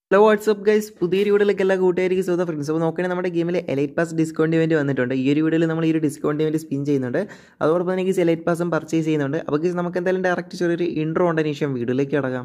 hello WhatsApp guys പുതിയൊരു വീഡിയോയിലേക്ക് എല്ലാ കൂട്ടുകാർക്ക് സ്വന്തം ഫ്രണ്ട്സ് അപ്പോൾ നോക്കുകയാണെങ്കിൽ നമ്മുടെ ഗെയിമിൽ എലൈറ്റ് പാസ് ഡിസ്കൗണ്ട് ഇവൻറ്റ് വന്നിട്ടുണ്ട് ഈ ഒരു വീഡിയോയിൽ നമ്മൾ ഈ ഒരു ഡിസ്കൗണ്ട് ഇവൻറ്റ് സ്പിൻ ചെയ്യുന്നുണ്ട് അതോടൊപ്പം തന്നെ ഗീസ് എലൈറ്റ് പാസും പർച്ചേസ് ചെയ്യുന്നുണ്ട് അപ്പോൾ ഗീസ് നമുക്ക് എന്തായാലും ഡയറക്റ്റ് ചെറിയൊരു ഇൻട്രോ ഉണ്ടതിന് ശേഷം വീഡിയോയിലേക്ക് കിടക്കാം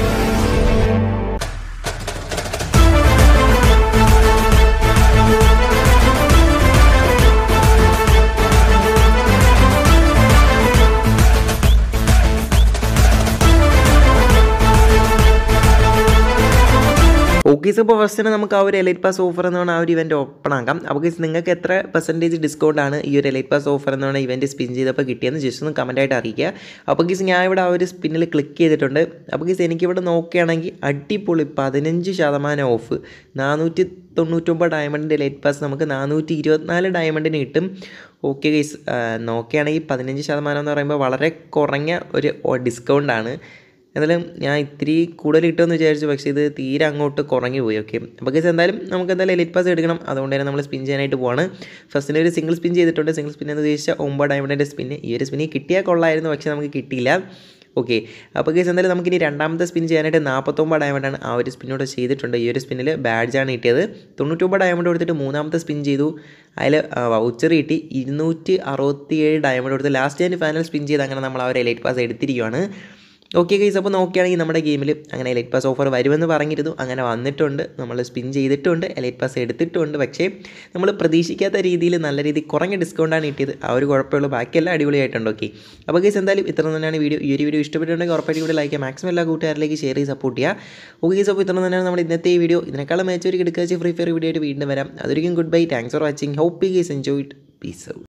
ഓക്കെ ഇപ്പോൾ ഫസ്റ്റിന് നമുക്ക് ആ ഒരു എലൈറ്റ് പാസ് ഓഫർ എന്ന് പറഞ്ഞാൽ ആ ഒരു ഇവൻറ്റ് ഓപ്പൺ ആക്കാം അപ്പോൾ ഗൈസ് നിങ്ങൾക്ക് എത്ര പെർസെൻറ്റേജ് ഡിസ്കൗണ്ട് ആണ് ഈ ഒരു എലൈറ്റ് പാസ് ഓഫർ എന്ന് പറഞ്ഞ ഇവൻറ്റ് സ്പിൻ ചെയ്തപ്പോൾ കിട്ടിയെന്ന് ജസ്റ്റ് ഒന്ന് കമൻറ്റായിട്ട് അറിയിക്കുക അപ്പോൾ ഗീസ് ഞാൻ ഇവിടെ ആ ഒരു സ്പിന്നിൽ ക്ലിക്ക് ചെയ്തിട്ടുണ്ട് അപ്പോൾ ഗീസ് എനിക്കിവിടെ നോക്കുകയാണെങ്കിൽ അടിപൊളി പതിനഞ്ച് ശതമാനം ഓഫ് നാനൂറ്റി തൊണ്ണൂറ്റൊമ്പത് ഡയമണ്ടിൻ്റെ ലൈറ്റ് പാസ് നമുക്ക് നാനൂറ്റി ഇരുപത്തിനാല് ഡയമണ്ടിന് കിട്ടും ഓക്കെ ഗൈസ് നോക്കുകയാണെങ്കിൽ പതിനഞ്ച് ശതമാനം എന്ന് പറയുമ്പോൾ വളരെ കുറഞ്ഞ ഒരു ഡിസ്കൗണ്ടാണ് എന്തായാലും ഞാൻ ഇത്തിരി കൂടുതൽ കിട്ടുമെന്ന് വിചാരിച്ചു പക്ഷേ ഇത് തീരെ അങ്ങോട്ട് കുറഞ്ഞു പോയി ഓക്കെ അപ്പോൾ ഗൈസ് എന്തായാലും നമുക്ക് എന്തായാലും എലിറ്റ് പാസ് എടുക്കണം അതുകൊണ്ട് തന്നെ നമ്മൾ സ്പിൻ ചെയ്യാനായിട്ട് പോവാണ് ഫസ്റ്റിന് ഒരു സിംഗിൾ സ്പിൻ ചെയ്തിട്ടുണ്ട് സിംഗിൾ സ്പിൻ എന്ന് ഉദ്ദേശിച്ച ഒമ്പത് ഡയമണ്ടിൻ്റെ സ്പിന്ന് ഈ ഒരു സ്പിന്നിൽ കിട്ടിയാൽ കൊള്ളായിരുന്നു പക്ഷേ നമുക്ക് കിട്ടിയില്ല ഓക്കെ അപ്പോൾ കേസ് എന്തായാലും നമുക്കിനി രണ്ടാമത്തെ സ്പിൻ ചെയ്യാനായിട്ട് നാൽപ്പത്തൊമ്പത് ഡയമണ്ടാണ് ആ ഒരു സ്പിന്നോട് ചെയ്തിട്ടുണ്ട് ഈ ഒരു സ്പിന്നിൽ ബാഡ്ജാണ് കിട്ടിയത് തൊണ്ണൂറ്റൊമ്പത് ഡയമണ്ട് കൊടുത്തിട്ട് മൂന്നാമത്തെ സ്പിൻ ചെയ്തു അതിൽ വൗച്ചർ കിട്ടി ഇരുന്നൂറ്റി അറുപത്തിയേഴ് ഡയമണ്ട് കൊടുത്ത് ലാസ്റ്റ് ആൻഡ് ഫൈനൽ സ്പിൻ ചെയ്ത് അങ്ങനെ നമ്മൾ ആ ഒരു എലൈറ്റ് പാസ് എടുത്തിരിക്കുകയാണ് ഓക്കെ ഗൈസ് അപ്പോൾ നോക്കുകയാണെങ്കിൽ നമ്മുടെ ഗെയിമിൽ അങ്ങനെ എലൈറ്റ് പാസ് ഓഫർ വരുമെന്ന് പറഞ്ഞിരുന്നു അങ്ങനെ വന്നിട്ടുണ്ട് നമ്മൾ സ്പിൻ ചെയ്തിട്ടുണ്ട് എലൈറ്റ് പാസ് എടുത്തിട്ടുണ്ട് പക്ഷേ നമ്മൾ പ്രതീക്ഷിക്കാത്ത രീതിയിൽ നല്ല രീതിയിൽ കുറഞ്ഞ ഡിസ്കൗണ്ടാണ് കിട്ടിയത് ആ ഒരു കുഴപ്പമുള്ളൂ ബാക്കിയെല്ലാം അടിപൊളിയായിട്ടുണ്ട് ഓക്കെ അപ്പോൾ ഗൈസ് എന്തായാലും ഇത്ര തന്നെയാണ് വീഡിയോ ഈ ഒരു വീഡിയോ ഇഷ്ടപ്പെട്ടിട്ടുണ്ടെങ്കിൽ ഉറപ്പായിട്ട് കൂടി ലൈക്ക് ചെയ്യുക മാക്സിമം എല്ലാ കൂട്ടുകാരിലേക്ക് ഷെയർ ചെയ്ത് സപ്പോർട്ട് ചെയ്യുക ഓക്കെ ഗൈസ് അപ്പോൾ ഇത്ര തന്നെയാണ് നമ്മുടെ ഇന്നത്തെ ഈ വീഡിയോ ഇതിനേക്കാളും മേച്ചൊരു എടുക്കുക ഫ്രീ ഫയർ വീഡിയോ ആയിട്ട് വീണ്ടും വരാം അതൊരിക്കും good bye thanks for watching hope guys enjoy it peace out